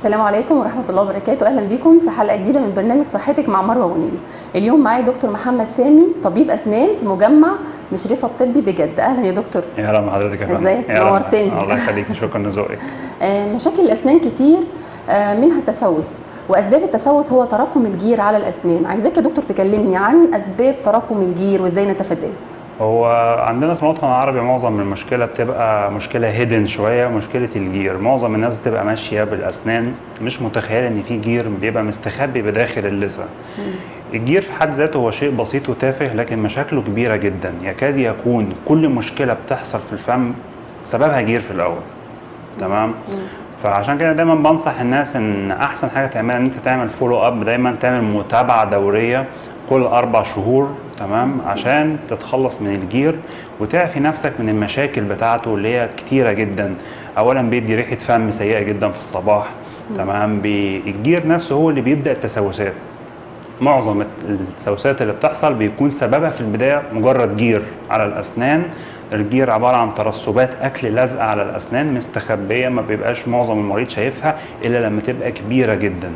السلام عليكم ورحمة الله وبركاته أهلا بكم في حلقة جديدة من برنامج صحتك مع مروة ونيل اليوم معايا دكتور محمد سامي طبيب أسنان في مجمع مشرفة الطبي بجد أهلا يا دكتور يا هلا بحضرتك يا فندم ازيك؟ يا هلا. نورتني. الله يخليك شكرا لذوقك آه، مشاكل الأسنان كتير آه، منها التسوس وأسباب التسوس هو تراكم الجير على الأسنان عايزاك يا دكتور تكلمني عن أسباب تراكم الجير وإزاي نتفاداه هو عندنا في الوطن العربي معظم المشكله بتبقى مشكله هيدن شويه مشكله الجير معظم الناس بتبقى ماشيه بالاسنان مش متخيله ان في جير بيبقى مستخبي بداخل اللثه الجير في حد ذاته هو شيء بسيط وتافه لكن مشاكله كبيره جدا يكاد يكون كل مشكله بتحصل في الفم سببها جير في الاول تمام فعشان كده دايما بنصح الناس ان احسن حاجه تعملها ان انت تعمل فولو اب دايما تعمل متابعه دوريه كل اربع شهور تمام عشان تتخلص من الجير وتعفي نفسك من المشاكل بتاعته اللي هي كتيره جدا اولا بيدي ريحه فم سيئه جدا في الصباح تمام بي- الجير نفسه هو اللي بيبدا التسوسات معظم التسوسات اللي بتحصل بيكون سببها في البدايه مجرد جير على الاسنان الجير عباره عن ترسبات اكل لازقه على الاسنان مستخبيه ما بيبقاش معظم المريض شايفها الا لما تبقى كبيره جدا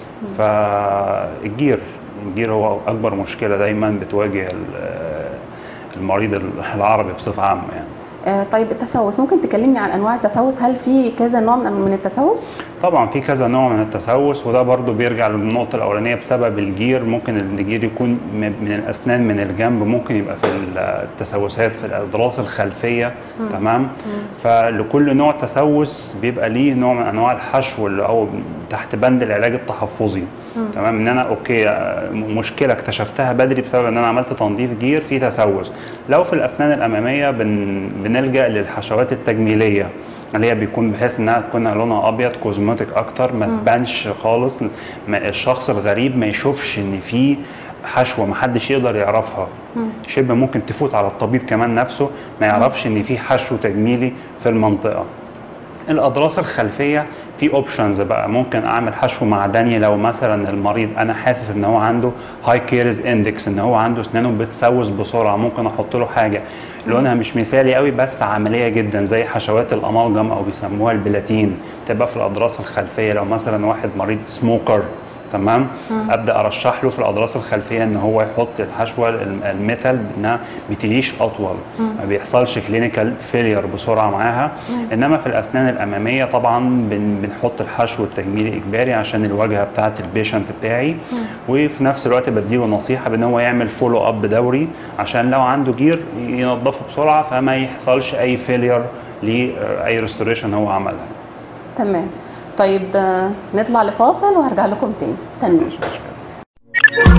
فالجير الجير هو اكبر مشكله دايما بتواجه ال- المريض العربي بصفه عامه يعني آه، طيب التسوس ممكن تكلمني عن أنواع التسوس هل في كذا نوع من من التسوس؟ طبعا في كذا نوع من التسوس وده برضو بيرجع للنقطة الأولانية بسبب الجير ممكن الجير يكون م- من الأسنان من الجنب ممكن يبقى في التسوسات في الأضراس الخلفية تمام فلكل نوع تسوس بيبقى ليه نوع من أنواع الحشو اللي أو تحت بند العلاج التحفظي تمام ان انا اوكي آه، م- مشكله اكتشفتها بدري بسبب ان انا عملت تنظيف جير في تسوس لو في الاسنان الاماميه بن بنلجا للحشوات التجميليه اللي هي بيكون بحيث انها تكون لونها ابيض كوزموتيك اكتر ما تبانش خالص ما الشخص الغريب ما يشوفش ان في حشوه ما حدش يقدر يعرفها شبه ممكن تفوت على الطبيب كمان نفسه ما يعرفش ان في حشو تجميلي في المنطقه الاضراس الخلفيه في اوبشنز بقى ممكن اعمل حشو معدني لو مثلا المريض انا حاسس ان هو عنده هاي كيرز اندكس ان هو عنده اسنانه بتسوس بسرعه ممكن احط له حاجه لونها مش مثالي قوي بس عمليه جدا زي حشوات الامالجم او بيسموها البلاتين تبقى في الاضراس الخلفيه لو مثلا واحد مريض سموكر تمام ابدا ارشح له في الاضراس الخلفيه ان هو يحط الحشوه الم- الميتال انها بتعيش اطول ما بيحصلش كلينيكال فيلير بسرعه معاها انما في الاسنان الاماميه طبعا بن بنحط الحشو التجميلي اجباري عشان الواجهه بتاعه البيشنت بتاعي وفي نفس الوقت بديله نصيحه بان هو يعمل فولو اب دوري عشان لو عنده جير ينظفه بسرعه فما يحصلش اي فيلير لاي ريستوريشن هو عملها تمام طيب آه، نطلع لفاصل وهرجع لكم تاني استنوا مش مشكله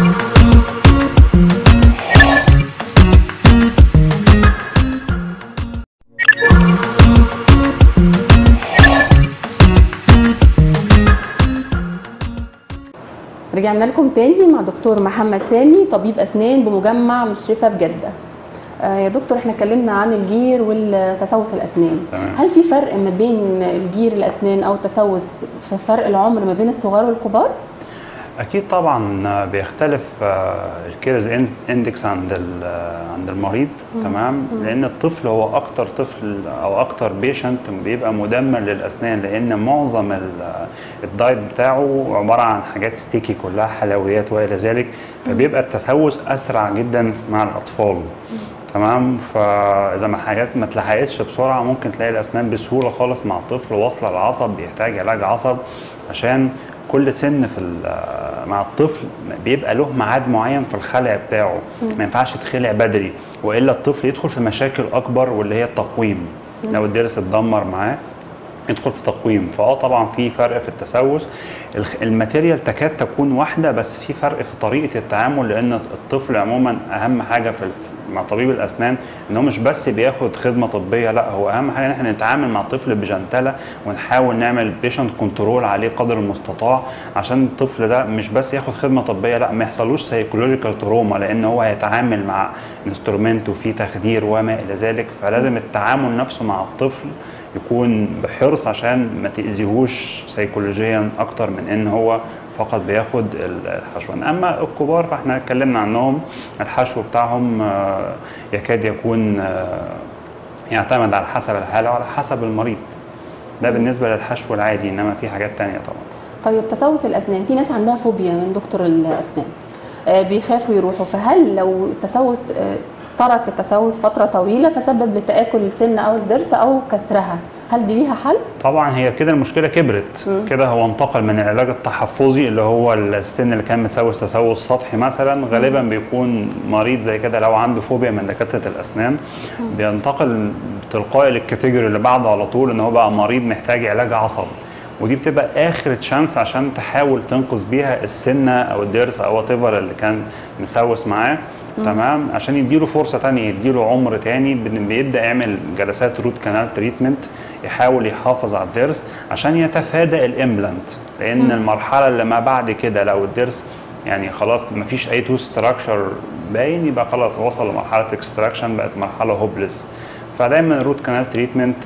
رجعنا لكم تاني مع دكتور محمد سامي طبيب اسنان بمجمع مشرفه بجده آه، يا دكتور احنا اتكلمنا عن الجير والتسوس الاسنان تمام. هل في فرق ما بين الجير الاسنان او التسوس في فرق العمر ما بين الصغار والكبار اكيد طبعا بيختلف الكيرز اندكس عند ال- آه، عند المريض تمام لان الطفل هو اكتر طفل او اكتر بيشنت بيبقى مدمر للاسنان لان معظم ال- الدايت بتاعه عباره عن حاجات ستيكي كلها حلويات والى ذلك فبيبقى التسوس اسرع جدا مع الاطفال تمام فاذا ما حاجات ما اتلحقتش بسرعه ممكن تلاقي الاسنان بسهوله خالص مع الطفل واصله العصب بيحتاج علاج عصب عشان كل سن في ال- مع الطفل بيبقى له ميعاد معين في الخلع بتاعه ما ينفعش يتخلع بدري والا الطفل يدخل في مشاكل اكبر واللي هي التقويم لو الضرس اتدمر معاه يدخل في تقويم فاه طبعا في فرق في التسوس الخ- الماتيريال تكاد تكون واحده بس في فرق في طريقه التعامل لان الطفل عموما اهم حاجه في مع طبيب الاسنان ان هو مش بس بياخد خدمه طبيه لا هو اهم حاجه ان احنا نتعامل مع الطفل بجنتله ونحاول نعمل بيشنت كنترول عليه قدر المستطاع عشان الطفل ده مش بس ياخد خدمه طبيه لا ما يحصلوش سايكولوجيكال تروما لان هو هيتعامل مع انسترومنت وفي تخدير وما الى ذلك فلازم التعامل نفسه مع الطفل يكون بحرص عشان ما تاذيهوش سيكولوجيا اكتر من ان هو فقط بياخد الحشو اما الكبار فاحنا اتكلمنا عنهم الحشو بتاعهم آه، يكاد يكون آه، يعتمد على حسب الحاله وعلى حسب المريض ده بالنسبه للحشو العادي انما في حاجات تانية طبعا طيب تسوس الاسنان في ناس عندها فوبيا من دكتور الاسنان آه، بيخافوا يروحوا فهل لو التسوس آه، ترك التسوس فتره طويله فسبب لتاكل السن او الضرس او كسرها هل دي ليها حل طبعا هي كده المشكله كبرت مم. كده هو انتقل من العلاج التحفظي اللي هو السن اللي كان متسوس تسوس سطحي مثلا غالبا بيكون مريض زي كده لو عنده فوبيا من دكاتره الاسنان بينتقل تلقائي للكاتيجوري اللي بعده على طول ان هو بقى مريض محتاج علاج عصب ودي بتبقى اخر تشانس عشان تحاول تنقذ بيها السنه او الضرس او وات اللي كان مسوس معاه تمام عشان يديله فرصه تانية يديله عمر تاني بن- بيبدا يعمل جلسات روت كانال تريتمنت يحاول يحافظ على الضرس عشان يتفادى الامبلانت لان المرحله اللي ما بعد كده لو الضرس يعني خلاص مفيش اي تو ستراكشر باين يبقى خلاص وصل لمرحله اكستراكشن بقت مرحله هوبلس فدايما الروت كانال تريتمنت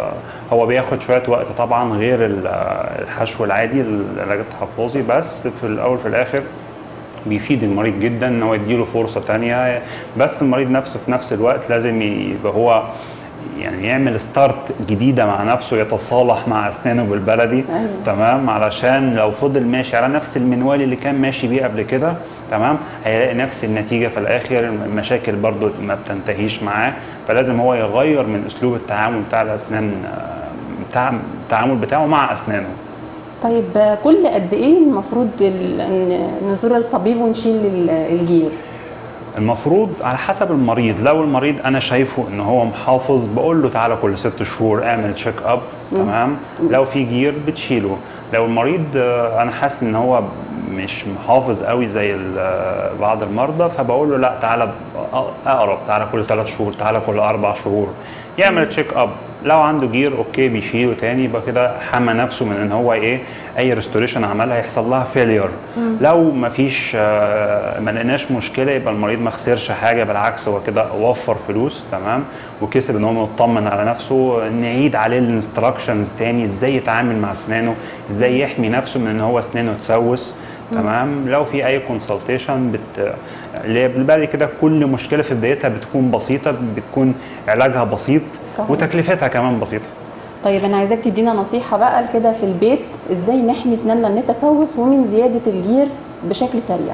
هو بياخد شويه وقت طبعا غير ال- آه، الحشو العادي العلاج التحفظي بس في الاول في الاخر بيفيد المريض جدا ان هو يديله فرصه تانية بس المريض نفسه في نفس الوقت لازم يبقى هو يعني يعمل ستارت جديده مع نفسه يتصالح مع اسنانه بالبلدي أيوة. تمام علشان لو فضل ماشي على نفس المنوال اللي كان ماشي بيه قبل كده تمام هيلاقي نفس النتيجه في الاخر المشاكل برضو ما بتنتهيش معاه فلازم هو يغير من اسلوب التعامل بتاع الاسنان آه، بتاع التعامل بتاعه مع اسنانه طيب آه، كل قد ايه المفروض ال- إن نزور الطبيب ونشيل ال- الجير المفروض على حسب المريض لو المريض انا شايفه ان هو محافظ بقول له تعالى كل ست شهور اعمل تشيك اب تمام لو في جير بتشيله لو المريض آه، انا حاسس ان هو مش محافظ قوي زي ال- آه، بعض المرضى فبقول له لا تعالى ب- اقرب تعالى كل ثلاث شهور تعالى كل اربع شهور يعمل تشيك اب لو عنده جير اوكي بيشيله تاني يبقى كده حمى نفسه من ان هو ايه اي ريستوريشن عملها يحصل لها فيلير لو ما فيش آه، ما لقيناش مشكله يبقى المريض ما خسرش حاجه بالعكس هو كده وفر فلوس تمام وكسب ان هو مطمن على نفسه نعيد عليه الانستراكشنز تاني ازاي يتعامل مع اسنانه ازاي يحمي نفسه من ان هو اسنانه تسوس تمام لو في اي كونسلتيشن بت اللي هي بالبالي كده كل مشكله في بدايتها بتكون بسيطه بتكون علاجها بسيط صحيح. وتكلفتها كمان بسيطه طيب انا عايزاك تدينا نصيحه بقى كده في البيت ازاي نحمي اسناننا من التسوس ومن زياده الجير بشكل سريع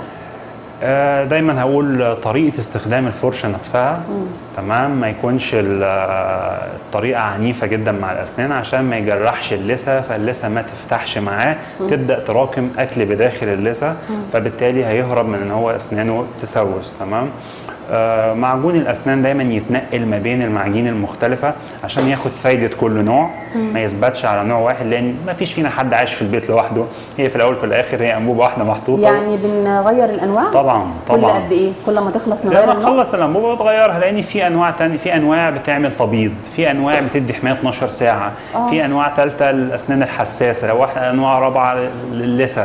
آه، دايما هقول طريقه استخدام الفرشه نفسها تمام ما يكونش ال- آه، الطريقه عنيفه جدا مع الاسنان عشان ما يجرحش اللثه فاللثه ما تفتحش معاه تبدا تراكم اكل بداخل اللثه فبالتالي هيهرب من ان هو اسنانه تسوس تمام آه، معجون الاسنان دايما يتنقل ما بين المعاجين المختلفه عشان ياخد فايده كل نوع ما يثبتش على نوع واحد لان ما فيش فينا حد عايش في البيت لوحده هي في الاول في الاخر هي انبوبه واحده محطوطه يعني بنغير الانواع طبعا كل طبعا قد ايه كل ما تخلص لما نغير النوع تخلص الانبوبه بتغيرها لان في انواع تاني في انواع بتعمل تبييض في انواع بتدي حمايه 12 ساعه آه. في انواع ثالثه للاسنان الحساسه واحد انواع رابعه للثه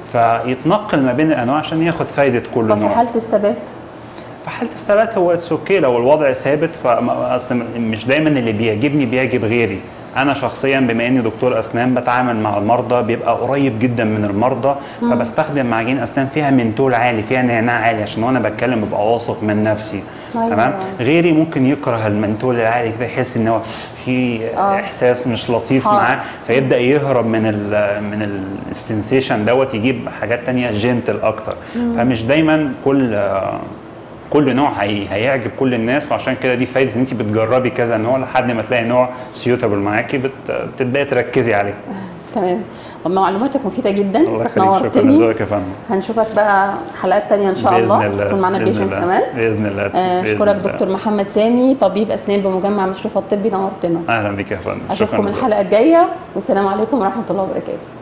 فيتنقل ما بين الانواع عشان ياخد فايده كل طب في نوع حاله الثبات في حاله الثبات هو اتس اوكي لو الوضع ثابت فاصل مش دايما اللي بيعجبني بيعجب غيري انا شخصيا بما اني دكتور اسنان بتعامل مع المرضى بيبقى قريب جدا من المرضى فبستخدم معجين اسنان فيها منتول عالي فيها نعناع عالي عشان وانا بتكلم ببقى واثق من نفسي أيوة. تمام غيري ممكن يكره المنتول العالي كده يحس ان هو في آه. احساس مش لطيف حار. معاه فيبدا يهرب من ال من السنسيشن دوت يجيب حاجات تانية جنتل اكتر فمش دايما كل كل نوع هي هيعجب كل الناس وعشان كده دي فايده ان انت بتجربي كذا نوع لحد ما تلاقي نوع سيوتابل معاكي بت- بتبداي تركزي عليه تمام معلوماتك مفيده جدا الله يخليك شكرا نورتني لذوقك يا فندم هنشوفك بقى حلقات تانية ان شاء باذن الله الله يكون معانا بإذن بيشنت الله. كمان باذن الله آه، بإذن اشكرك الله. دكتور محمد سامي طبيب اسنان بمجمع مشرفة الطبي نورتنا اهلا بك يا فندم شكرا اشوفكم لذوقك. الحلقه الجايه والسلام عليكم ورحمه الله وبركاته